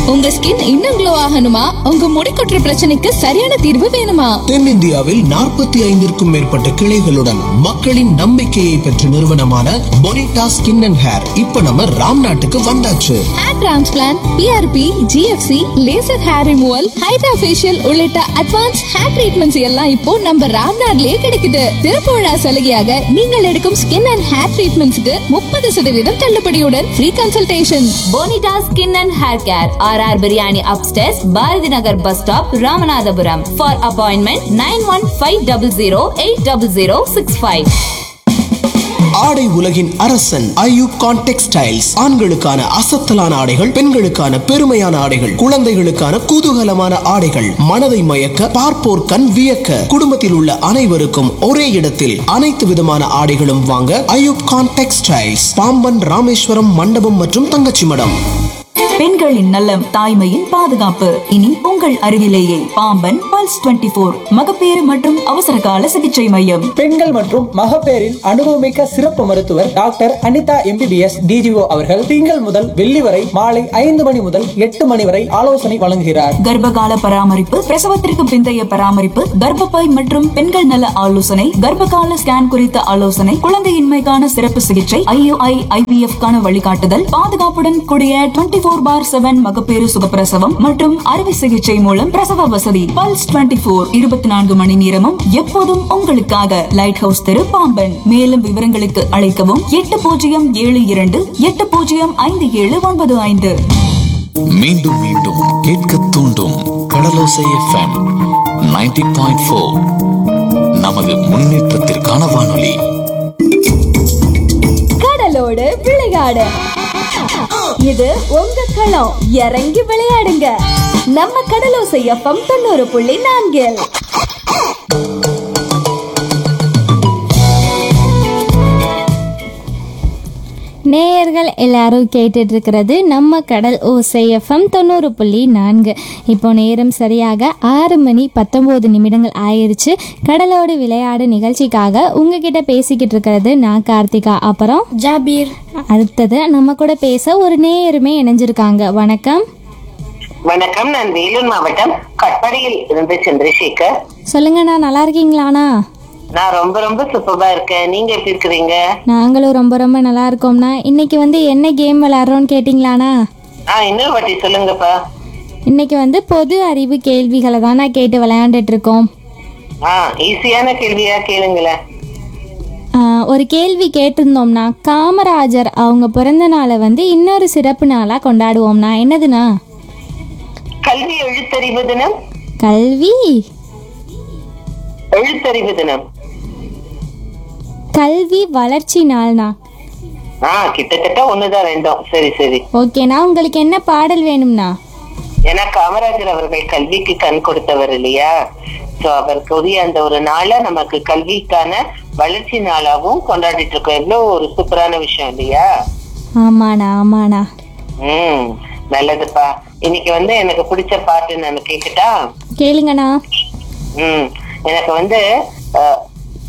உங்க ஸ்கின் இன்னும் க்ளோ ஆகணுமா உங்க முடி கொட்டுற பிரச்சனைக்கு சரியான தீர்வு வேணுமா தென்னிந்தியாவில் நாற்பத்தி ஐந்திற்கும் மேற்பட்ட கிளைகளுடன் மக்களின் நம்பிக்கையை பெற்ற நிறுவனமான பொனிட்டா ஸ்கின் அண்ட் ஹேர் இப்ப நம்ம ராம் நாட்டுக்கு வந்தாச்சு hair transplant P R P G F C laser hair removal hydra facial உள்ளிட்ட அட்வான்ஸ் ஹேர் ட்ரீட்மெண்ட்ஸ் எல்லாம் இப்போ நம்ம ராம்நாட்லயே கிடைக்குது திறப்பு விழா சலுகையாக நீங்கள் எடுக்கும் ஸ்கின் அண்ட் ஹேர் ட்ரீட்மெண்ட்ஸ்க்கு முப்பது சதவீதம் தள்ளுபடியுடன் free consultation Bonita skin and hair care R R biryani upstairs Bharathi Nagar bus stop Ramanathapuram for appointment nine one five double zero eight double zero six five ஆடை உலகின் அரசன் ஐயூப் கான் டெக்ஸ்டைல்ஸ் ஆண்களுக்கான அசத்தலான ஆடைகள் பெண்களுக்கான பெருமையான ஆடைகள் குழந்தைகளுக்கான குதூகலமான ஆடைகள் மனதை மயக்க பார்ப்போர் கண் வியக்க குடும்பத்தில் உள்ள அனைவருக்கும் ஒரே இடத்தில் அனைத்து விதமான ஆடைகளும் வாங்க ஐயூப் கான் டெக்ஸ்டைல்ஸ் பாம்பன் ராமேஸ்வரம் மண்டபம் மற்றும் தங்கச்சி மடம் பெண்களின் நலம் தாய்மையின் பாதுகாப்பு இனி உங்கள் அருகிலேயே பாம்பன் பல்ஸ் 24 போர் மகப்பேறு மற்றும் அவசர கால சிகிச்சை மையம் பெண்கள் மற்றும் மகப்பேறின் அனுபவமிக்க சிறப்பு மருத்துவர் டாக்டர் அனிதா எம்பிபிஎஸ் டிஜிஓ அவர்கள் திங்கள் முதல் வெள்ளி வரை மாலை ஐந்து மணி முதல் எட்டு மணி வரை ஆலோசனை வழங்குகிறார் கர்ப்பகால பராமரிப்பு பிரசவத்திற்கு பிந்தைய பராமரிப்பு கர்ப்பப்பை மற்றும் பெண்கள் நல ஆலோசனை கர்ப்பகால ஸ்கேன் குறித்த ஆலோசனை குழந்தையின்மைக்கான சிறப்பு சிகிச்சை ஐயுஐ ஐவிஎஃப் கான வழிகாட்டுதல் பாதுகாப்புடன் கூடிய டுவெண்டி போர் பார் செவன் மகப்பேறு சுகப்பிரசவம் மற்றும் அறுவை சிகிச்சை மூலம் பிரசவ வசதி பல்ஸ் 24 போர் இருபத்தி நான்கு மணி நேரமும் எப்போதும் உங்களுக்காக லைட் ஹவுஸ் தெரு பாம்பன் மேலும் விவரங்களுக்கு அழைக்கவும் எட்டு பூஜ்ஜியம் ஏழு இரண்டு எட்டு பூஜ்ஜியம் ஐந்து ஏழு ஒன்பது ஐந்து மீண்டும் மீண்டும் கேட்க தூண்டும் கடலோசை எஃப்எம் 90.4 பாயிண்ட் நமது முன்னேற்றத்திற்கான வானொலி கடலோடு விளையாடு இது உங்க களம் இறங்கி விளையாடுங்க நம்ம கடலோசை எஃப்எம் தொண்ணூறு புள்ளி நான்கில் நேயர்கள் எல்லாரும் கேட்டுட்டு இருக்கிறது நம்ம கடல் ஓசை எஃப்எம் தொண்ணூறு புள்ளி நான்கு இப்போ நேரம் சரியாக ஆறு மணி பத்தொம்போது நிமிடங்கள் ஆயிருச்சு கடலோடு விளையாடு நிகழ்ச்சிக்காக உங்ககிட்ட பேசிக்கிட்டு இருக்கிறது நான் கார்த்திகா அப்புறம் ஜாபீர் அடுத்தது நம்ம கூட பேச ஒரு நேயருமே இணைஞ்சிருக்காங்க வணக்கம் வணக்கம் நான் வேலூர் மாவட்டம் கட்பாடியில் இருந்து சந்திரசேகர் சொல்லுங்கண்ணா நல்லா இருக்கீங்களாண்ணா நான் ரொம்ப ரொம்ப சூப்பரா இருக்கேன் நீங்க எப்படி இருக்கிறீங்க நாங்களும் ரொம்ப ரொம்ப நல்லா இருக்கோம்ண்ணா இன்னைக்கு வந்து என்ன கேம் விளையாடுறோம்னு கேட்டிங்களாண்ணா ஆ இன்னொரு வாட்டி சொல்லுங்கப்பா இன்னைக்கு வந்து பொது அறிவு கேள்விகளை தான் நான் கேட்டு விளையாண்டுட்டு இருக்கோம் ஆ ஈஸியான கேள்வியா கேளுங்களேன் ஆஹ், ஒரு கேள்வி கேட்டிருந்தோம்னா காமராஜர் அவங்க பிறந்த நாளை வந்து இன்னொரு சிறப்பு நாளாக கொண்டாடுவோம்னா என்னதுண்ணா கல்வி எழுத்தறிவு தினம் கல்வி எழுத்தறிவு தினம் கல்வி வளர்ச்சி நாள்ண்ணா ஆ கிட்டத்தட்ட ஒண்ணுதான் ரெண்டும் சரி சரி ஓகேண்ணா உங்களுக்கு என்ன பாடல் வேணும்ண்ணா ஏன்னா காமராஜர் அவர்கள் கல்விக்கு கண் கொடுத்தவர் இல்லையா சோ அவருக்கு உரிய அந்த ஒரு நாளை நமக்கு கல்விக்கான வளர்ச்சி நாளாவும் கொண்டாடிட்டு இருக்கோம் எவ்வளவு ஒரு சூப்பரான விஷயம் இல்லையா ஆமாண்ணா ஆமாண்ணா ம் நல்லதுப்பா இன்னைக்கு வந்து எனக்கு பிடிச்ச பாட்டு நான் கேக்கட்டா கேளுங்கண்ணா ம் எனக்கு வந்து அஹ்,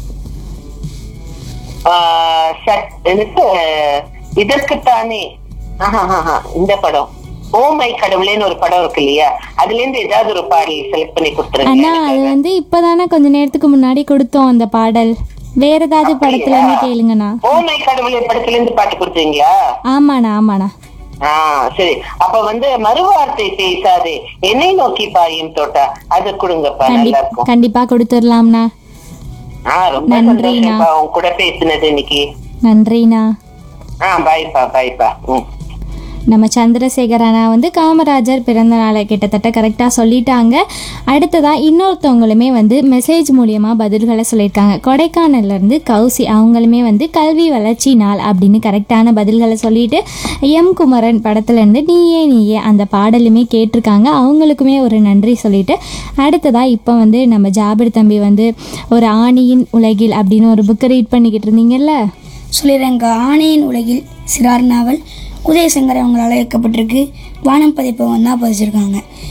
ஆஹ், சட்- எனக்கு அஹ், இதற்குத்தானே ஆஹாஹாஹா, இந்த படம் ஓ மை கடவுளேன்னு ஒரு படம் இருக்கு இல்லையா அதுல இருந்து ஏதாவது ஒரு பாடல் செலக்ட் பண்ணி கொடுத்துருங்க அண்ணா அது வந்து இப்போதானே கொஞ்ச நேரத்துக்கு முன்னாடி கொடுத்தோம் அந்த பாடல் வேற ஏதாவது படத்துல இருந்து கேளுங்கண்ணா ஓ மை கடவுளே படத்துல இருந்து பாட்டு கொடுத்தீங்களா ஆமாண்ணா ஆமாண்ணா ஆ சரி அப்ப வந்து மறுவார்த்தை பேசாதே என்னை நோக்கி பாயும் தோட்டா அது கொடுங்கப்பா நல்லா கண்டிப்பா இருக்கும் கண்டிப்பா கொடுத்துடலாம்ண்ணா ஆ ரொம்ப நன்றிண்ணா. சந்தோஷம்ப்பா உன் கூட பேசினது இன்னைக்கு நன்றிண்ணா ஆ பாய்ப்பா பாய்ப்பா ம் நம்ம சந்திரசேகர் அண்ணா வந்து காமராஜர் பிறந்த நாளை கிட்டத்தட்ட கரெக்டாக சொல்லிட்டாங்க அடுத்ததாக இன்னொருத்தவங்களுமே வந்து மெசேஜ் மூலியமாக பதில்களை சொல்லியிருக்காங்க கொடைக்கானல்லேருந்து கௌசி அவங்களுமே வந்து கல்வி வளர்ச்சி நாள் அப்படின்னு கரெக்டான பதில்களை சொல்லிட்டு எம் குமரன் படத்துலேருந்து நீயே நீயே அந்த பாடலுமே கேட்டிருக்காங்க அவங்களுக்குமே ஒரு நன்றி சொல்லிட்டு அடுத்ததாக இப்போ வந்து நம்ம ஜாபிர் தம்பி வந்து ஒரு ஆணியின் உலகில் அப்படின்னு ஒரு புக்கை ரீட் பண்ணிக்கிட்டு இருந்தீங்கல்ல சொல்லிடுறேங்க ஆணையின் உலகில் சிறார் நாவல் உதயசங்கர் அவங்களால இயக்கப்பட்டிருக்கு வானம் பதிப்பவங்க தான் பதிச்சிருக்காங்க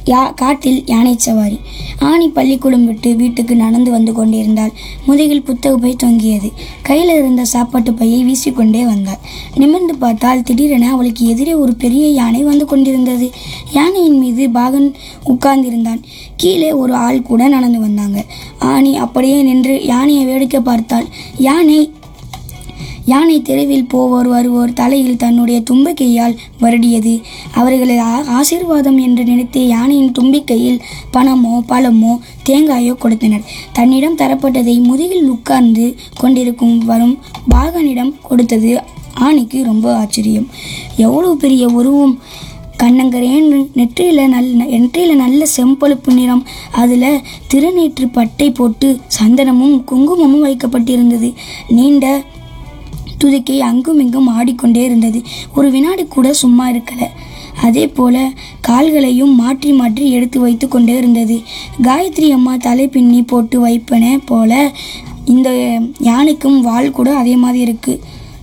யா காட்டில் யானை சவாரி ஆணி பள்ளிக்கூடம் விட்டு வீட்டுக்கு நடந்து வந்து கொண்டிருந்தாள் முதுகில் புத்தக பை தொங்கியது கையில் இருந்த சாப்பாட்டு பையை வீசிக்கொண்டே வந்தாள் நிமிர்ந்து பார்த்தால் திடீரென அவளுக்கு எதிரே ஒரு பெரிய யானை வந்து கொண்டிருந்தது யானையின் மீது பாகன் உட்கார்ந்திருந்தான் கீழே ஒரு ஆள் கூட நடந்து வந்தாங்க ஆணி அப்படியே நின்று யானையை வேடிக்கை பார்த்தாள் யானை யானை தெருவில் போவோர் வருவோர் தலையில் தன்னுடைய தும்பிக்கையால் வருடியது அவர்களை ஆ- ஆசீர்வாதம் என்று நினைத்து யானையின் தும்பிக்கையில் பணமோ பழமோ தேங்காயோ கொடுத்தனர் தன்னிடம் தரப்பட்டதை முதுகில் உட்கார்ந்து கொண்டிருக்கும் வரும் பாகனிடம் கொடுத்தது ஆணிக்கு ரொம்ப ஆச்சரியம் எவ்வளவு பெரிய உருவம் கண்ணங்கரேன்னு நெற்றியில் நல்ல நெற்றியில் நல்ல செம்பழுப்பு நிறம் அதில் திருநீற்று பட்டை போட்டு சந்தனமும் குங்குமமும் வைக்கப்பட்டிருந்தது நீண்ட துதிக்கை அங்கும் இங்கும் ஆடிக்கொண்டே இருந்தது ஒரு வினாடி கூட சும்மா இருக்கல அதே போல கால்களையும் மாற்றி மாற்றி எடுத்து வைத்து கொண்டே இருந்தது காயத்ரி அம்மா தலை பின்னி போட்டு வைப்பன போல இந்த யானைக்கும் வால் கூட அதே மாதிரி இருக்கு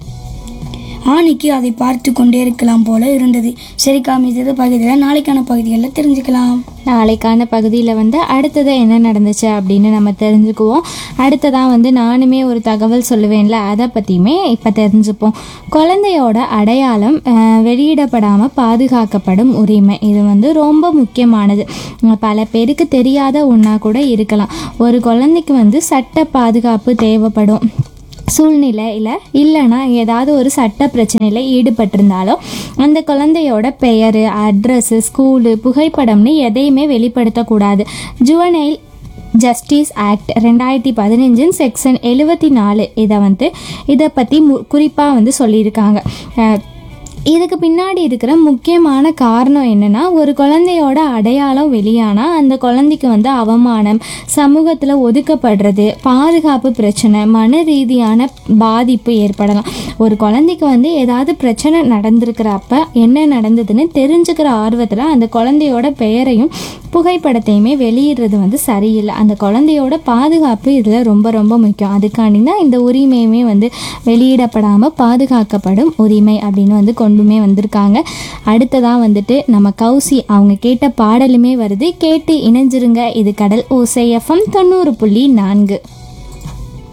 ஆணைக்கு அதை பார்த்து கொண்டே இருக்கலாம் போல இருந்தது சரி காமிச்சது பகுதியில் நாளைக்கான பகுதிகளில் தெரிஞ்சுக்கலாம் நாளைக்கான பகுதியில் வந்து அடுத்தது என்ன நடந்துச்சு அப்படின்னு நம்ம தெரிஞ்சுக்குவோம் அடுத்ததாக வந்து நானுமே ஒரு தகவல் சொல்லுவேன்ல அதை பற்றியுமே இப்போ தெரிஞ்சுப்போம் குழந்தையோட அடையாளம் அஹ், வெளியிடப்படாமல் பாதுகாக்கப்படும் உரிமை இது வந்து ரொம்ப முக்கியமானது உம், பல பேருக்கு தெரியாத ஒன்றா கூட இருக்கலாம் ஒரு குழந்தைக்கு வந்து சட்ட பாதுகாப்பு தேவைப்படும் சூழ்நிலையில் இல்லைன்னா ஏதாவது ஒரு சட்ட பிரச்சனையில் ஈடுபட்டிருந்தாலோ அந்த குழந்தையோட பெயர் அட்ரஸ்ஸு ஸ்கூலு புகைப்படம்னு எதையுமே வெளிப்படுத்தக்கூடாது ஜுவனைல் ஜஸ்டிஸ் ஆக்ட் ரெண்டாயிரத்தி பதினஞ்சின் செக்ஷன் எழுபத்தி நாலு இதை வந்து இதை பற்றி மு குறிப்பாக வந்து சொல்லியிருக்காங்க அஹ், இதுக்கு பின்னாடி இருக்கிற முக்கியமான காரணம் என்னன்னா ஒரு குழந்தையோட அடையாளம் வெளியானால் அந்த குழந்தைக்கு வந்து அவமானம் சமூகத்தில் ஒதுக்கப்படுறது பாதுகாப்பு பிரச்சனை மன ரீதியான பாதிப்பு ஏற்படலாம் ஒரு குழந்தைக்கு வந்து ஏதாவது பிரச்சனை நடந்திருக்கிறப்ப என்ன நடந்ததுன்னு தெரிஞ்சுக்கிற ஆர்வத்தில் அந்த குழந்தையோட பெயரையும் புகைப்படத்தையுமே வெளியிடுறது வந்து சரியில்லை அந்த குழந்தையோட பாதுகாப்பு இதில் ரொம்ப ரொம்ப முக்கியம் அதுக்காண்டி தான் இந்த உரிமையுமே வந்து வெளியிடப்படாமல் பாதுகாக்கப்படும் உரிமை அப்படின்னு வந்து கொண்டுமே வந்திருக்காங்க அடுத்ததாக வந்துட்டு நம்ம கௌசி அவங்க கேட்ட பாடலுமே வருது கேட்டு இணைஞ்சிருங்க இது கடல் ஓசை எஃப்எம் தொண்ணூறு புள்ளி நான்கு